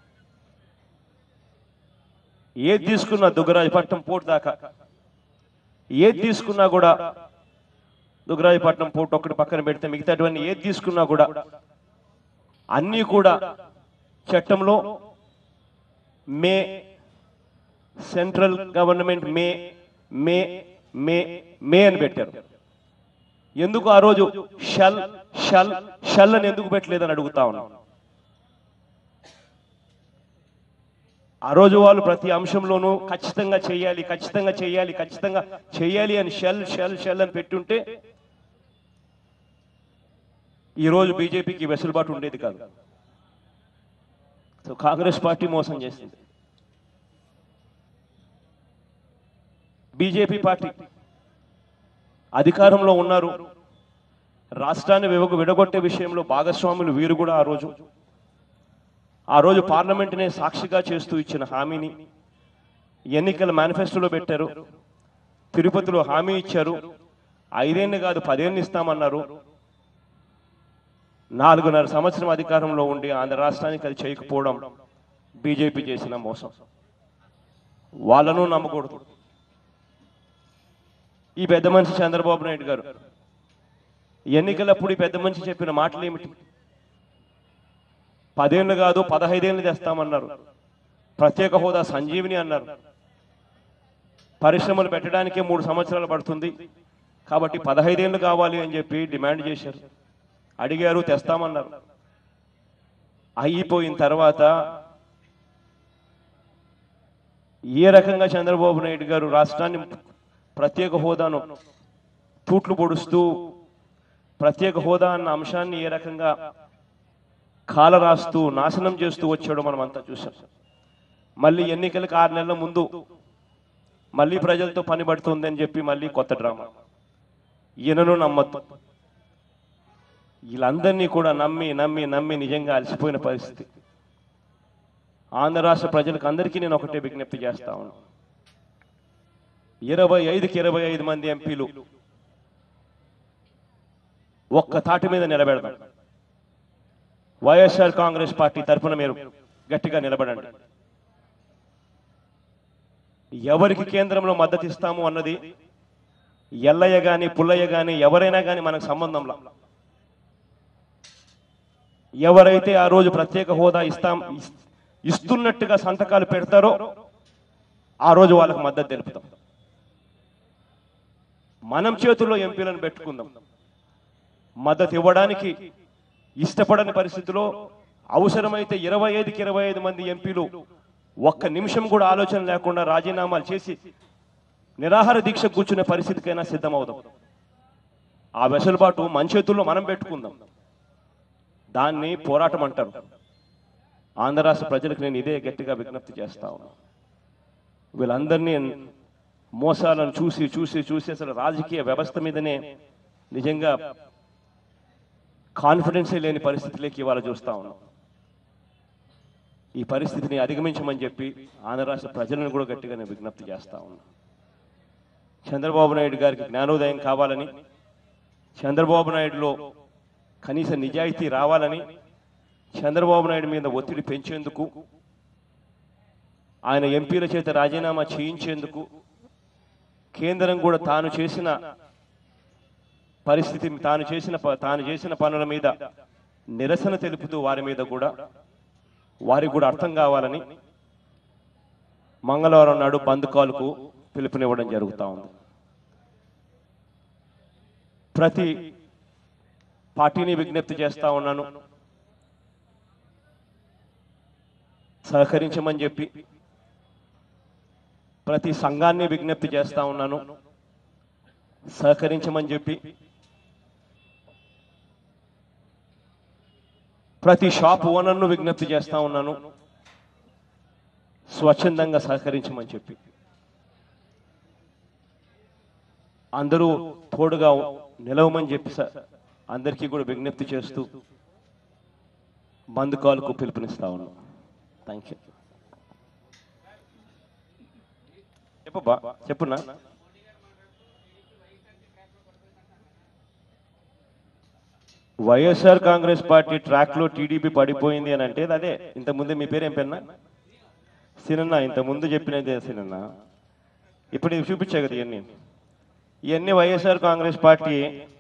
ఏది తీసుకున్నా దుగ్గరాజపట్నం పోర్ట్ దాకా ఏది తీసుకున్నా కూడా దుగ్గరాజపట్నం పోర్ట్ ఒకటి పక్కన పెడితే మిగతాటువంటి ఏది తీసుకున్నా కూడా అన్నీ కూడా చట్టంలో మే సెంట్రల్ గవర్నమెంట్ మే మే మే మే అని పెట్టారు ఎందుకు ఆ రోజు షల్ షల్ షల్ అని ఎందుకు పెట్టలేదని అడుగుతా ఉన్నాం ఆ రోజు వాళ్ళు ప్రతి అంశంలోనూ ఖచ్చితంగా చేయాలి ఖచ్చితంగా చేయాలి ఖచ్చితంగా చేయాలి అని షెల్ షెల్ షెల్ అని పెట్టుంటే ఈ రోజు బీజేపీకి వెసులుబాటు ఉండేది కాదు సో కాంగ్రెస్ పార్టీ మోసం చేసింది బీజేపీ పార్టీ అధికారంలో ఉన్నారు రాష్ట్రాన్ని వివగ విడగొట్టే విషయంలో భాగస్వాములు వీరు కూడా ఆ రోజు ఆ రోజు పార్లమెంటునే సాక్షిగా చేస్తూ ఇచ్చిన హామీని ఎన్నికల మేనిఫెస్టోలో పెట్టారు తిరుపతిలో హామీ ఇచ్చారు ఐదేళ్ళు కాదు పదేళ్ళు ఇస్తామన్నారు నాలుగున్నర సంవత్సరం అధికారంలో ఉండి ఆంధ్ర రాష్ట్రానికి అది చేయకపోవడం బీజేపీ చేసిన మోసం వాళ్ళను నమ్మకూడదు ఈ పెద్ద మనిషి చంద్రబాబు నాయుడు గారు ఎన్నికలప్పుడు ఈ పెద్ద మనిషి చెప్పిన మాటలు ఏమిటి పదేళ్ళు కాదు పదహైదేళ్ళు తెస్తామన్నారు ప్రత్యేక హోదా సంజీవిని అన్నారు పరిశ్రమలు పెట్టడానికే మూడు సంవత్సరాలు పడుతుంది కాబట్టి పదహైదేళ్ళు కావాలి అని చెప్పి డిమాండ్ చేశారు అడిగారు తెస్తామన్నారు అయిపోయిన తర్వాత ఏ రకంగా చంద్రబాబు నాయుడు గారు రాష్ట్రాన్ని ప్రత్యేక హోదాను తూట్లు పొడుస్తూ ప్రత్యేక హోదా అన్న అంశాన్ని ఏ రకంగా కాల రాస్తూ నాశనం చేస్తూ వచ్చాడో మనం అంతా చూసాం మళ్ళీ ఎన్నికలకు ఆరు నెలల ముందు మళ్ళీ ప్రజలతో పని పడుతుంది అని చెప్పి మళ్ళీ కొత్త డ్రామా ఈయనను నమ్మద్దు వీళ్ళందరినీ కూడా నమ్మి నమ్మి నమ్మి నిజంగా అలసిపోయిన పరిస్థితి ఆంధ్ర రాష్ట్ర ప్రజలకు అందరికీ నేను ఒకటే విజ్ఞప్తి చేస్తా ఉన్నాను ఇరవై ఐదుకి ఇరవై ఐదు మంది ఎంపీలు ఒక్క తాటి మీద నిలబెడదాం వైఎస్ఆర్ కాంగ్రెస్ పార్టీ తరఫున మీరు గట్టిగా నిలబడండి ఎవరికి కేంద్రంలో మద్దతు ఇస్తాము అన్నది ఎల్లయ్య గాని పుల్లయ్య గాని ఎవరైనా గాని మనకు సంబంధంలా ఎవరైతే ఆ రోజు ప్రత్యేక హోదా ఇస్తాం ఇస్- ఇస్తున్నట్టుగా సంతకాలు పెడతారో ఆ రోజు వాళ్ళకు మద్దతు తెలుపుతాం మనం చేతుల్లో ఎంపీలను పెట్టుకుందాం మద్దతు ఇవ్వడానికి ఇష్టపడని పరిస్థితిలో అవసరమైతే ఇరవై ఐదుకి ఇరవై ఐదు మంది ఎంపీలు ఒక్క నిమిషం కూడా ఆలోచన లేకుండా రాజీనామాలు చేసి నిరాహార దీక్ష కూర్చునే పరిస్థితికైనా సిద్ధమవుదాం ఆ వెసులుబాటు మన చేతుల్లో మనం పెట్టుకుందాం దాన్ని పోరాటం అంటారు ఆంధ్ర రాష్ట్ర ప్రజలకు నేను ఇదే గట్టిగా విజ్ఞప్తి చేస్తా ఉన్నాను వీళ్ళందరినీ మోసాలను చూసి చూసి చూసి అసలు రాజకీయ వ్యవస్థ మీదనే నిజంగా కాన్ఫిడెన్సే లేని పరిస్థితిలోకి ఇవాళ చూస్తా ఉన్నాం ఈ పరిస్థితిని అధిగమించమని చెప్పి ఆంధ్ర రాష్ట్ర ప్రజలను కూడా గట్టిగా నేను విజ్ఞప్తి చేస్తా ఉన్నా చంద్రబాబు నాయుడు గారికి జ్ఞానోదయం కావాలని చంద్రబాబు నాయుడులో కనీస నిజాయితీ రావాలని చంద్రబాబు నాయుడు మీద ఒత్తిడి పెంచేందుకు ఆయన ఎంపీల చేత రాజీనామా చేయించేందుకు కేంద్రం కూడా తాను చేసిన పరిస్థితి తాను చేసిన ప- తాను చేసిన పనుల మీద నిరసన తెలుపుతూ వారి మీద కూడా వారికి కూడా అర్థం కావాలని మంగళవారం నాడు బంద్ కాల్కు పిలుపునివ్వడం జరుగుతూ ఉంది ప్రతి పార్టీని విజ్ఞప్తి చేస్తా ఉన్నాను సహకరించమని చెప్పి ప్రతి సంఘాన్ని విజ్ఞప్తి చేస్తా ఉన్నాను సహకరించమని చెప్పి ప్రతి షాప్ ఓనర్ను విజ్ఞప్తి చేస్తా ఉన్నాను స్వచ్ఛందంగా సహకరించమని చెప్పి అందరూ తోడుగా నిలవమని చెప్పి స- అందరికీ కూడా విజ్ఞప్తి చేస్తూ బంద్ కాల్కు పిలుపునిస్తా ఉన్నాం థ్యాంక్ యూ చెప్పబ్బా చెప్పున్నా వైఎస్ఆర్ కాంగ్రెస్ పార్టీ ట్రాక్ లో టీడీపీ పడిపోయింది అని అంటే అదే ఇంత ముందే మీ పేరు ఏం పెన్నా సినన్న ఇంత ముందు చెప్పినదే సినన్న ఇప్పుడు ఇది చూపించా కదా ఇవన్నీ ఇవన్నీ వైఎస్ఆర్ కాంగ్రెస్ పార్టీ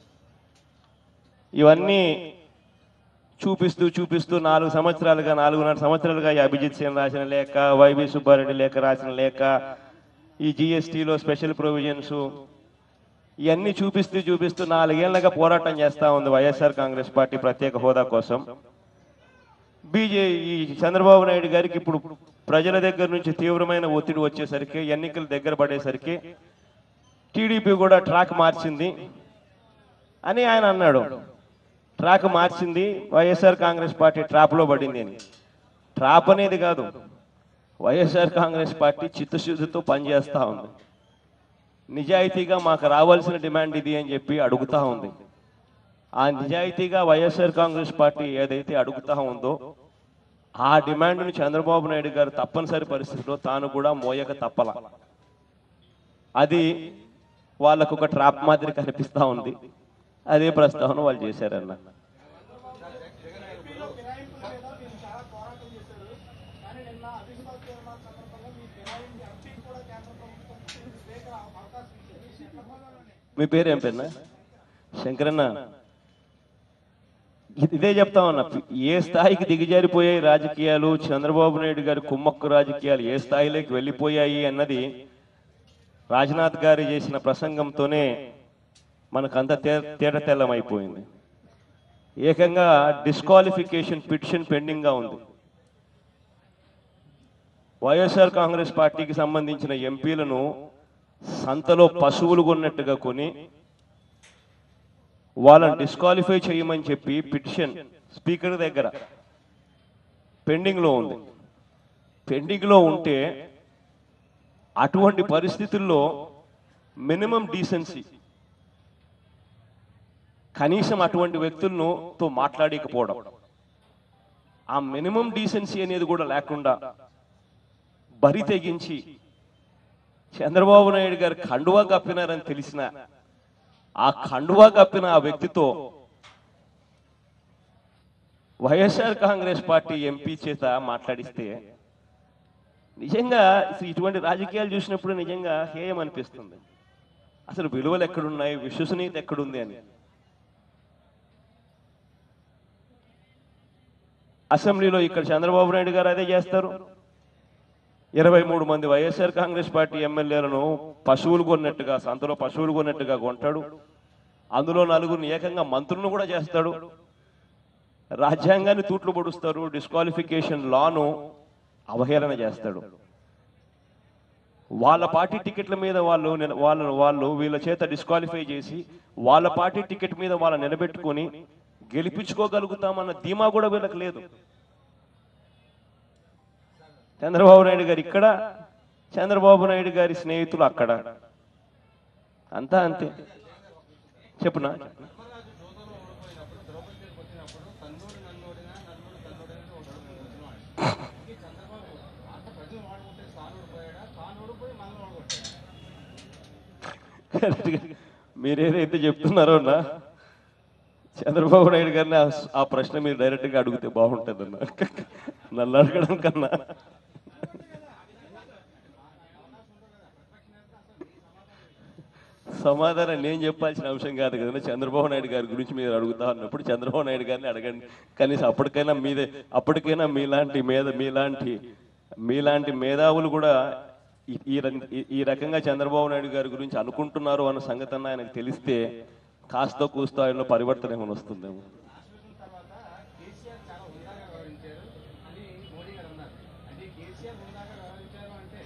ఇవన్నీ చూపిస్తూ చూపిస్తూ నాలుగు సంవత్సరాలుగా నాలుగున్నర సంవత్సరాలుగా ఈ అభిజిత్ సేన్ రాసిన లేఖ వైవి సుబ్బారెడ్డి లేఖ రాసిన లేఖ ఈ జిఎస్టీలో స్పెషల్ ప్రొవిజన్స్ ఇవన్నీ చూపిస్తూ చూపిస్తూ నాలుగేళ్లుగా పోరాటం చేస్తా ఉంది వైఎస్ఆర్ కాంగ్రెస్ పార్టీ ప్రత్యేక హోదా కోసం బీజే ఈ చంద్రబాబు నాయుడు గారికి ఇప్పుడు ప్రజల దగ్గర నుంచి తీవ్రమైన ఒత్తిడి వచ్చేసరికి ఎన్నికలు దగ్గర పడేసరికి టీడీపీ కూడా ట్రాక్ మార్చింది అని ఆయన అన్నాడు ట్రాక్ మార్చింది వైఎస్ఆర్ కాంగ్రెస్ పార్టీ ట్రాప్లో పడింది అని ట్రాప్ అనేది కాదు వైఎస్ఆర్ కాంగ్రెస్ పార్టీ చిత్తశుద్ధితో పనిచేస్తూ ఉంది నిజాయితీగా మాకు రావాల్సిన డిమాండ్ ఇది అని చెప్పి అడుగుతా ఉంది ఆ నిజాయితీగా వైఎస్ఆర్ కాంగ్రెస్ పార్టీ ఏదైతే అడుగుతా ఉందో ఆ డిమాండ్ను చంద్రబాబు నాయుడు గారు తప్పనిసరి పరిస్థితిలో తాను కూడా మోయక తప్పల అది వాళ్ళకు ఒక ట్రాప్ మాదిరి కనిపిస్తా ఉంది అదే ప్రస్తావన వాళ్ళు చేశారన్న మీ పేరు ఏం పేరునా శంకరన్న ఇది- ఇదే చెప్తా ఉన్నా ఏ స్థాయికి దిగజారిపోయాయి రాజకీయాలు చంద్రబాబు నాయుడు గారి కుమ్మక్కు రాజకీయాలు ఏ స్థాయిలోకి వెళ్ళిపోయాయి అన్నది రాజ్నాథ్ గారు చేసిన ప్రసంగంతోనే మనకంత తే తేట తెల్లమైపోయింది ఏకంగా డిస్క్వాలిఫికేషన్ పిటిషన్ పెండింగ్గా ఉంది వైఎస్ఆర్ కాంగ్రెస్ పార్టీకి సంబంధించిన ఎంపీలను సంతలో పశువులు కొన్నట్టుగా కొని వాళ్ళని డిస్క్వాలిఫై చేయమని చెప్పి పిటిషన్ స్పీకర్ దగ్గర పెండింగ్లో ఉంది పెండింగ్లో ఉంటే అటువంటి పరిస్థితుల్లో మినిమం డీసెన్సీ కనీసం అటువంటి వ్యక్తులను తో మాట్లాడకపోవడం ఆ మినిమం డీసెన్సీ అనేది కూడా లేకుండా బరి తెగించి చంద్రబాబు నాయుడు గారు కండువా కప్పినారని తెలిసిన ఆ కండువా కప్పిన ఆ వ్యక్తితో వైఎస్ఆర్ కాంగ్రెస్ పార్టీ ఎంపీ చేత మాట్లాడిస్తే నిజంగా అసలు ఇటువంటి రాజకీయాలు చూసినప్పుడు నిజంగా హేయం అనిపిస్తుంది అసలు విలువలు ఎక్కడున్నాయి విశ్వసనీయత ఎక్కడుంది అని అసెంబ్లీలో ఇక్కడ చంద్రబాబు నాయుడు గారు అదే చేస్తారు ఇరవై మూడు మంది వైఎస్ఆర్ కాంగ్రెస్ పార్టీ ఎమ్మెల్యేలను పశువులు కొన్నట్టుగా సంతలో పశువులు కొన్నట్టుగా కొంటాడు అందులో నలుగురిని ఏకంగా మంత్రులను కూడా చేస్తాడు రాజ్యాంగాన్ని తూట్లు పొడుస్తారు డిస్క్వాలిఫికేషన్ లాను అవహేళన చేస్తాడు వాళ్ళ పార్టీ టికెట్ల మీద వాళ్ళు నిల- వాళ్ళను వాళ్ళు వీళ్ళ చేత డిస్క్వాలిఫై చేసి వాళ్ళ పార్టీ టికెట్ మీద వాళ్ళని నిలబెట్టుకొని గెలిపించుకోగలుగుతామన్న ధీమా కూడా వీళ్ళకి లేదు చంద్రబాబు నాయుడు గారు ఇక్కడ చంద్రబాబు నాయుడు గారి స్నేహితులు అక్కడ అంతా అంతే చెప్పునా మీరేదైతే చెప్తున్నారో నా చంద్రబాబు నాయుడు గారిని ఆ- ఆ ప్రశ్న మీరు డైరెక్ట్ గా అడిగితే బాగుంటుంది అన్న నన్ను అడగడం కన్నా సమాధానం నేను చెప్పాల్సిన అంశం కాదు కదా చంద్రబాబు నాయుడు గారి గురించి మీరు అడుగుతా అన్నప్పుడు చంద్రబాబు నాయుడు గారిని అడగండి కనీసం అప్పటికైనా మీదే అప్పటికైనా మీలాంటి మీద మీలాంటి మీలాంటి మేధావులు కూడా ఈ- ఈ రం- ఈ- ఈ రకంగా చంద్రబాబు నాయుడు గారి గురించి అనుకుంటున్నారు అన్న సంగతి అన్న ఆయనకు తెలిస్తే కాస్త కూస్తో ఆయనలో పరివర్తన ఏమైనా వస్తుందేమో తర్వాత కేసీఆర్ చాలా హుందాగా వ్యవహరించారు అని మోడీ గారు అన్నారు అంటే కేసీఆర్ హుందాగా వ్యవహరించారు అంటే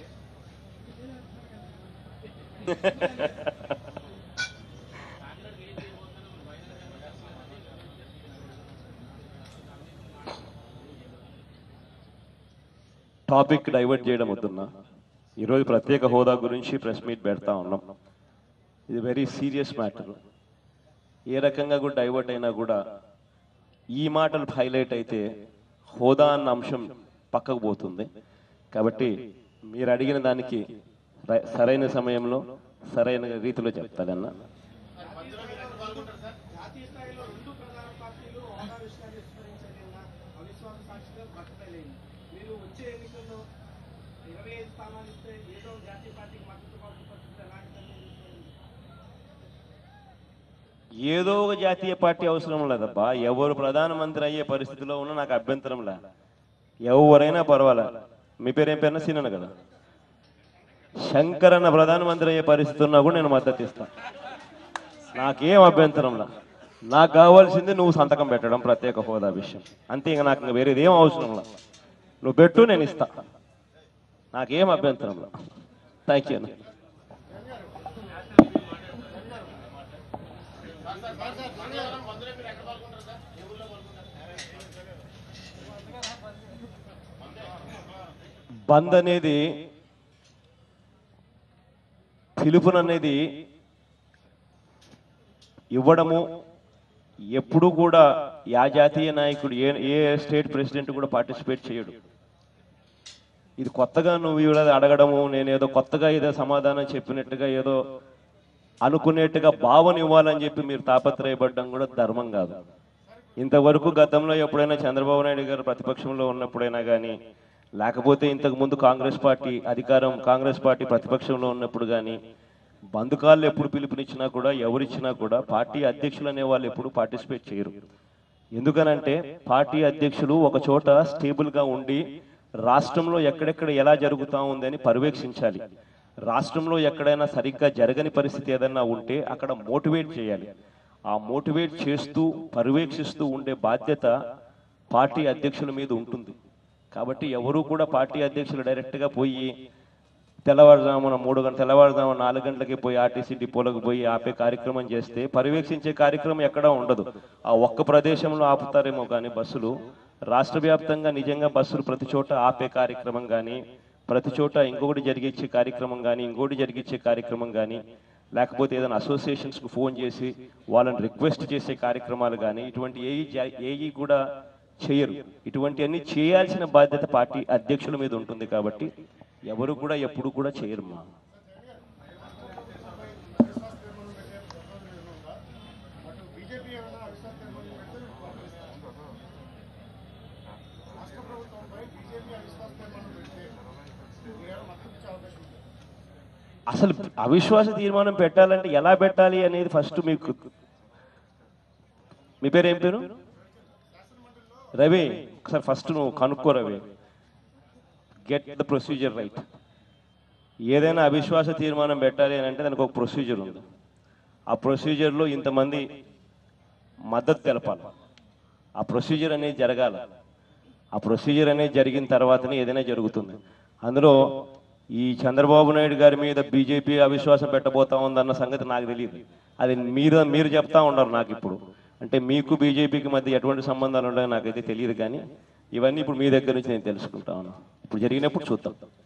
టాపిక్ డైవర్ట్ చేయడం వద్దున్నా ఈరోజు ప్రత్యేక హోదా గురించి ప్రెస్ మీట్ పెడతా ఉన్నాం ఇది వెరీ సీరియస్ మ్యాటర్ ఏ రకంగా కూడా డైవర్ట్ అయినా కూడా ఈ మాటలు హైలైట్ అయితే హోదా అన్న అంశం పక్కకు పోతుంది కాబట్టి మీరు అడిగిన దానికి రై- సరైన సమయంలో సరైన రీతిలో చెప్తానన్నా జాతీయ స్థాయిలో రెండు ప్రధాన పార్టీలు స్థానాలు ఇస్తే ఏదో ఒక జాతీయ పార్టీకి మద్దతు పడుతు పరిస్థితి ఎలాంటిదని ఏదో ఒక జాతీయ పార్టీ అవసరం లేదబ్బా ఎవరు ప్రధానమంత్రి అయ్యే పరిస్థితిలో ఉన్నా నాకు అభ్యంతరం లే ఎవరైనా పర్వాలే మీ పేరు ఏం పేరున సీనన్న కదా శంకర్ అన్న ప్రధానమంత్రి అయ్యే పరిస్థితి ఉన్నా కూడా నేను మద్దతు ఇస్తాను నాకేం అభ్యంతరంలా నాకు కావాల్సింది నువ్వు సంతకం పెట్టడం ప్రత్యేక హోదా విషయం అంతే ఇంకా నాకు ఇంకా వేరేది ఏం అవసరంలా నువ్వు పెట్టు నేను ఇస్తా నాకేం అభ్యంతరంలా థ్యాంక్ యూ అన్న బంద్ అనేది పిలుపుననేది ఇవ్వడము ఎప్పుడు కూడా యా జాతీయ నాయకుడు ఏ ఏ స్టేట్ ప్రెసిడెంట్ కూడా పార్టిసిపేట్ చేయడు ఇది కొత్తగా నువ్వు ఇవాళ అడగడము నేను ఏదో కొత్తగా ఏదో సమాధానం చెప్పినట్టుగా ఏదో అనుకునేట్టుగా భావన ఇవ్వాలని చెప్పి మీరు తాపత్రయపడడం కూడా ధర్మం కాదు ఇంతవరకు గతంలో ఎప్పుడైనా చంద్రబాబు నాయుడు గారు ప్రతిపక్షంలో ఉన్నప్పుడైనా కానీ లేకపోతే ఇంతకు ముందు కాంగ్రెస్ పార్టీ అధికారం కాంగ్రెస్ పార్టీ ప్రతిపక్షంలో ఉన్నప్పుడు కానీ బంధుకాళ్ళు ఎప్పుడు పిలుపునిచ్చినా కూడా ఎవరిచ్చినా కూడా పార్టీ అధ్యక్షులు అనే వాళ్ళు ఎప్పుడు పార్టిసిపేట్ చేయరు ఎందుకనంటే పార్టీ అధ్యక్షులు ఒక చోట స్టేబుల్ గా ఉండి రాష్ట్రంలో ఎక్కడెక్కడ ఎలా జరుగుతా ఉందని పర్యవేక్షించాలి రాష్ట్రంలో ఎక్కడైనా సరిగ్గా జరగని పరిస్థితి ఏదైనా ఉంటే అక్కడ మోటివేట్ చేయాలి ఆ మోటివేట్ చేస్తూ పర్యవేక్షిస్తూ ఉండే బాధ్యత పార్టీ అధ్యక్షుల మీద ఉంటుంది కాబట్టి ఎవరు కూడా పార్టీ అధ్యక్షులు డైరెక్ట్గా పోయి తెల్లవారుజామున మూడు గంటల తెల్లవారుజామున నాలుగు గంటలకి పోయి ఆర్టీసీ డిపోలకు పోయి ఆపే కార్యక్రమం చేస్తే పర్యవేక్షించే కార్యక్రమం ఎక్కడా ఉండదు ఆ ఒక్క ప్రదేశంలో ఆపుతారేమో కానీ బస్సులు రాష్ట్ర వ్యాప్తంగా నిజంగా బస్సులు ప్రతి చోట ఆపే కార్యక్రమం కానీ ప్రతి చోట ఇంకొకటి జరిగించే కార్యక్రమం కానీ ఇంకొకటి జరిగించే కార్యక్రమం కానీ లేకపోతే ఏదైనా అసోసియేషన్స్కి ఫోన్ చేసి వాళ్ళని రిక్వెస్ట్ చేసే కార్యక్రమాలు కానీ ఇటువంటి ఏఈ జా- ఏఈ కూడా చేయరు ఇటువంటివన్నీ చేయాల్సిన బాధ్యత పార్టీ అధ్యక్షుల మీద ఉంటుంది కాబట్టి ఎవరు కూడా ఎప్పుడు కూడా చేయరు మా బీజేపీ ఏమైనా అవిశ్వాస తీర్మానం పెడితే పంపిస్తారు రాష్ట్ర ప్రభుత్వంపై బీజేపీ అవిశ్వాస తీర్మానం పెడితే మీరేమైనా మద్దతు ఇచ్చే అవకాశం ఉంది అసలు అవిశ్వాస తీర్మానం పెట్టాలంటే ఎలా పెట్టాలి అనేది ఫస్ట్ మీకు మీ పేరు ఏం పేరు రవి ఒకసారి ఫస్ట్ నువ్వు కనుక్కో Ravi get the procedure right ఏదైనా అవిశ్వాస తీర్మానం పెట్టాలి అని అంటే దానికి ఒక ప్రొసీజర్ ఉంది ఆ ప్రొసీజర్లో ఇంతమంది మద్దతు తెలపాలి ఆ ప్రొసీజర్ అనేది జరగాలి ఆ ప్రొసీజర్ అనేది జరిగిన తర్వాతనే ఏదైనా జరుగుతుంది అందులో ఈ చంద్రబాబు నాయుడు గారి మీద బీజేపీ అవిశ్వాసం పెట్టబోతా ఉందన్న సంగతి నాకు తెలియదు అది మీరు మీరు చెప్తా ఉన్నారు నాకు ఇప్పుడు అంటే మీకు బీజేపీకి మధ్య ఎటువంటి సంబంధాలు ఉన్నాయో నాకైతే తెలియదు కానీ ఇవన్నీ ఇప్పుడు మీ దగ్గర నుంచి నేను తెలుసుకుంటా ఉన్నాను ఇప్పుడు జరిగినప్పుడు చూద్దాం